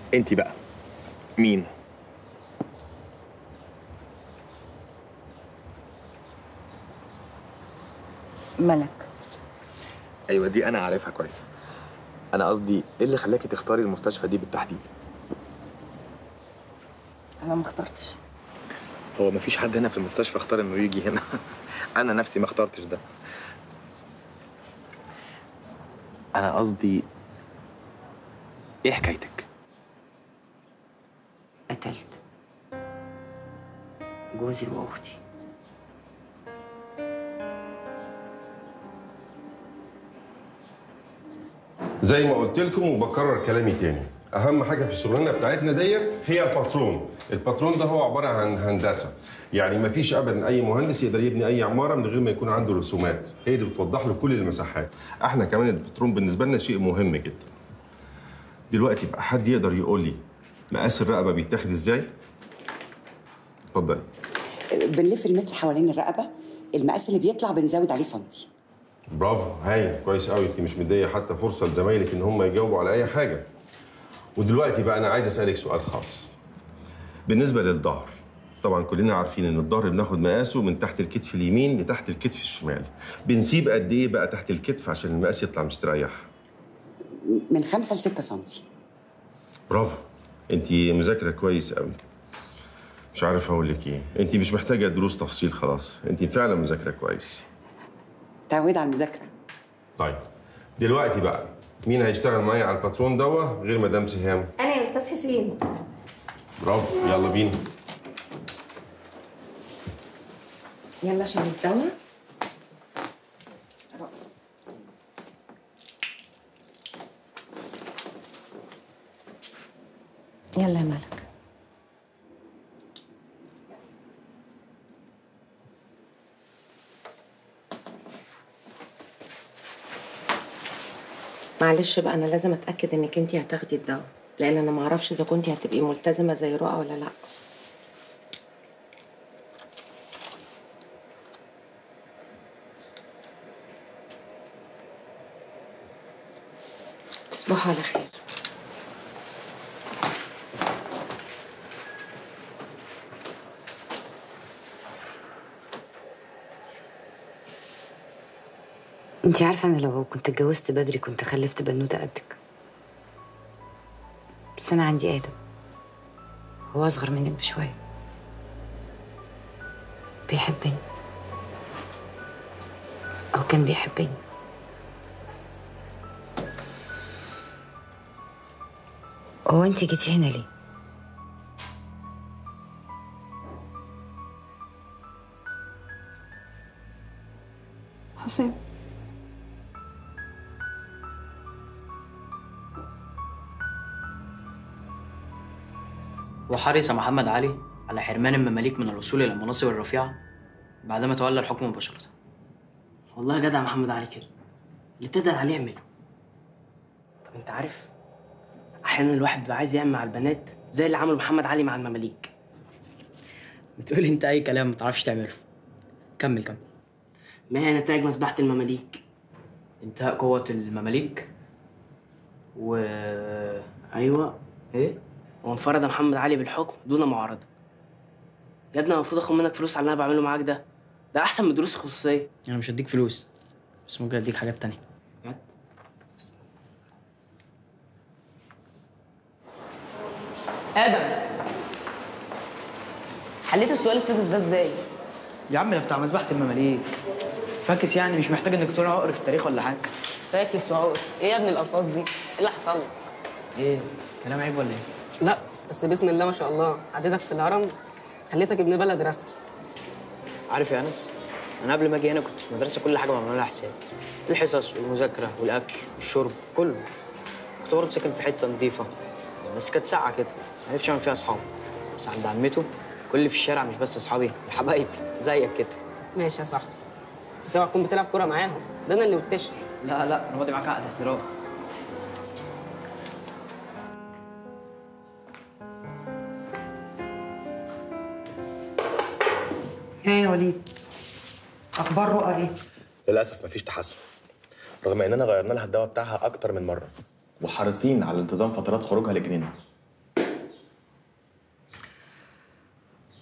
انت بقى مين ملك ايوه دي انا عارفها كويس انا قصدي ايه اللي خلاكي تختاري المستشفى دي بالتحديد انا ما اخترتش هو مفيش حد هنا في المستشفى اختار انه يجي هنا انا نفسي ما اخترتش ده انا قصدي ايه حكايتك قتلت جوزي واختي زي ما قلت لكم وبكرر كلامي تاني اهم حاجه في الشغلانه بتاعتنا دي هي الباترون الباترون ده هو عباره عن هندسه يعني ما فيش ابدا اي مهندس يقدر يبني اي عماره من غير ما يكون عنده رسومات هي اللي بتوضح له كل المساحات احنا كمان الباترون بالنسبه لنا شيء مهم جدا دلوقتي بقى حد يقدر يقول لي مقاس الرقبه بيتاخد ازاي اتفضلي بنلف المتر حوالين الرقبه المقاس اللي بيطلع بنزود عليه سنتي برافو هايل كويس قوي انت مش مديه حتى فرصه لزمايلك ان هم يجاوبوا على اي حاجه ودلوقتي بقى انا عايز اسالك سؤال خاص بالنسبه للظهر طبعا كلنا عارفين ان الظهر بناخد مقاسه من تحت الكتف اليمين لتحت الكتف الشمال بنسيب قد ايه بقى تحت الكتف عشان المقاس يطلع مستريح من 5 ل 6 سنتي برافو انت مذاكره كويس قوي مش عارف اقول لك ايه انت مش محتاجه دروس تفصيل خلاص انت فعلا مذاكره كويس تعود على المذاكره طيب دلوقتي بقى مين هيشتغل معايا على الباترون دوا غير مدام سهام انا يا استاذ حسين برافو يلا بينا يلا عشان الدواء يلا يا ملك معلش بقى انا لازم اتاكد انك انت هتاخدي الدواء لان انا ما اعرفش اذا كنت هتبقي ملتزمه زي رؤى ولا لا تصبحوا على خير انت عارفه انا لو كنت اتجوزت بدري كنت خلفت بنوته قدك بس انا عندي ادم هو اصغر منك بشويه بيحبني او كان بيحبني هو انت جيتي هنا ليه حسام وحرص محمد علي على حرمان المماليك من الوصول إلى المناصب الرفيعة بعدما تولى الحكم مباشرة والله جدع محمد علي كده اللي تقدر عليه اعمله طب انت عارف احيانا الواحد بيبقى عايز يعمل مع البنات زي اللي عمله محمد علي مع المماليك بتقولي انت اي كلام ما تعرفش تعمله كمل كمل ما هي نتائج مسبحة المماليك انتهاء قوة المماليك و ايوه ايه وانفرد محمد علي بالحكم دون معارضة يا ابني أنا المفروض اخد منك فلوس على اللي انا بعمله معاك ده ده احسن من دروس الخصوصية انا مش هديك فلوس بس ممكن اديك حاجات تانية بجد ادم حليت السؤال السادس ده ازاي يا عم ده بتاع مسبحة المماليك فاكس يعني مش محتاج انك تكون عقر في التاريخ ولا حاجة فاكس وعقر ايه يا ابني الالفاظ دي ايه اللي حصل لك ايه كلام عيب ولا ايه لا بس بسم الله ما شاء الله عديتك في الهرم خليتك ابن بلد رسمي عارف يا انس انا قبل ما اجي هنا كنت في مدرسه كل حاجه بعمل لها حساب الحصص والمذاكره والاكل والشرب كله كنت برضه ساكن في حته نظيفه بس كانت ساعه كده ما عرفتش اعمل فيها اصحاب بس عند عمته كل اللي في الشارع مش بس اصحابي حبايبي زيك كده ماشي يا صاحبي بس اوعى تكون بتلعب كوره معاهم ده انا اللي مكتشف لا لا انا ماضي معاك عقد احتراف ايه يا وليد اخبار رؤى ايه للاسف مفيش تحسن رغم اننا غيرنا لها الدواء بتاعها اكتر من مره وحريصين على انتظام فترات خروجها لجنينها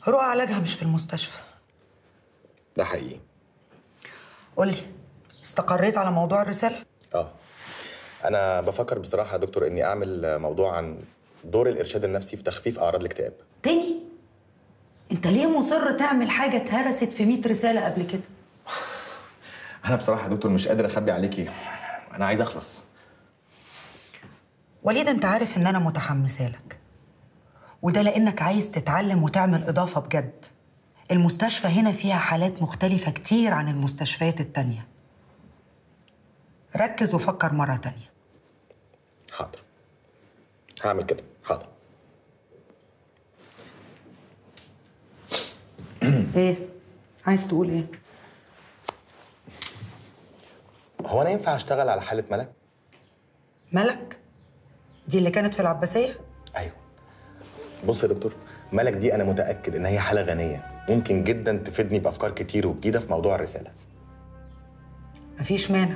رؤى علاجها مش في المستشفى ده حقيقي قولي استقريت على موضوع الرسالة؟ اه انا بفكر بصراحه يا دكتور اني اعمل موضوع عن دور الارشاد النفسي في تخفيف اعراض الاكتئاب تاني؟ انت ليه مصر تعمل حاجة اتهرست في 100 رسالة قبل كده؟ انا بصراحه يا دكتور مش قادر اخبي عليكي انا عايز اخلص وليد انت عارف ان انا متحمسه لك وده لانك عايز تتعلم وتعمل اضافه بجد المستشفى هنا فيها حالات مختلفه كتير عن المستشفيات التانيه ركز وفكر مره تانيه حاضر هعمل كده حاضر ايه عايز تقول ايه هو انا ينفع اشتغل على حاله ملك ملك دي اللي كانت في العباسيه ايوه بص يا دكتور ملك دي انا متاكد ان هي حاله غنيه ممكن جدا تفيدني بافكار كتير وجديده في موضوع الرساله مفيش مانع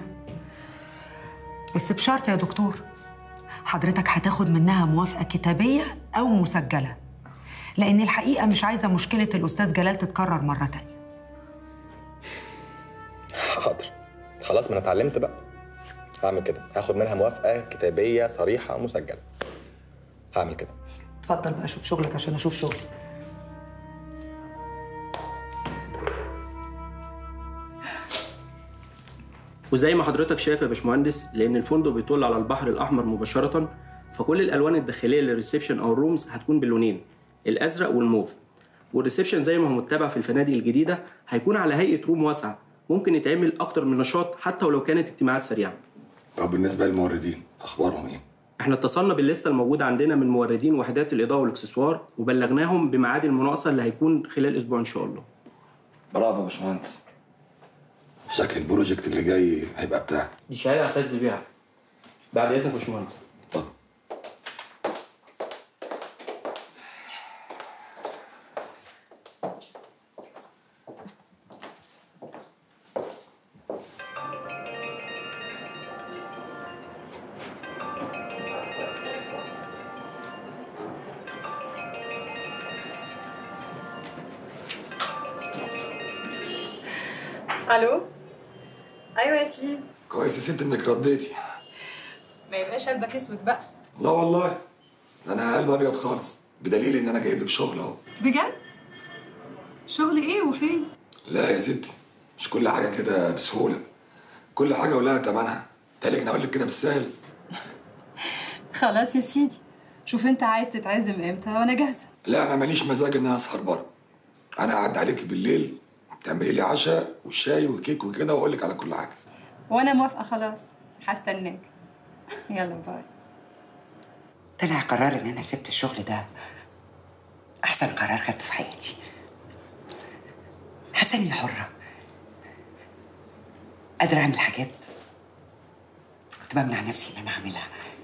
بس بشرط يا دكتور حضرتك هتاخد منها موافقة كتابية أو مسجلة لأن الحقيقة مش عايزة مشكلة الأستاذ جلال تتكرر مرة تانية حاضر خلاص ما انا اتعلمت بقى هعمل كده هاخد منها موافقه كتابيه صريحه مسجله هعمل كده اتفضل بقى شوف شغلك عشان أشوف شغلي وزي ما حضرتك شايف يا باشمهندس لان الفندق بيطل على البحر الاحمر مباشره فكل الالوان الداخليه للريسبشن او الرومز هتكون باللونين الازرق والموف والريسبشن زي ما هو متبع في الفنادق الجديده هيكون على هيئه روم واسعه ممكن يتعمل اكتر من نشاط حتى ولو كانت اجتماعات سريعه طب بالنسبه للموردين اخبارهم ايه؟ احنا اتصلنا بالليسته الموجوده عندنا من موردين وحدات الاضاءه والاكسسوار وبلغناهم بميعاد المناقصه اللي هيكون خلال اسبوع ان شاء الله برافو يا باشمهندس شكل البروجكت اللي جاي هيبقى بتاعك دي شهاده اعتز بيها بعد اذنك يا باشمهندس اتفضل الو ايوه يا سليم كويس يا ست انك رديتي ما يبقاش قلبك اسود بقى لا والله انا قلبي ابيض خالص بدليل ان انا جايب لك شغل اهو بجد شغل ايه وفين لا يا ستي مش كل حاجه كده بسهوله كل حاجه ولها ثمنها تالك انا اقول لك كده بالسهل خلاص يا سيدي شوف انت عايز تتعزم امتى وانا جاهزه لا انا ماليش مزاج ان انا اسهر بره انا قاعد عليكي بالليل تعملي لي عشاء وشاي وكيك وكده واقول لك على كل حاجه وانا موافقه خلاص هستناك يلا باي طلع قرار ان انا سبت الشغل ده احسن قرار خدته في حياتي حاسه اني حره قادره اعمل حاجات كنت بمنع نفسي ان انا اعملها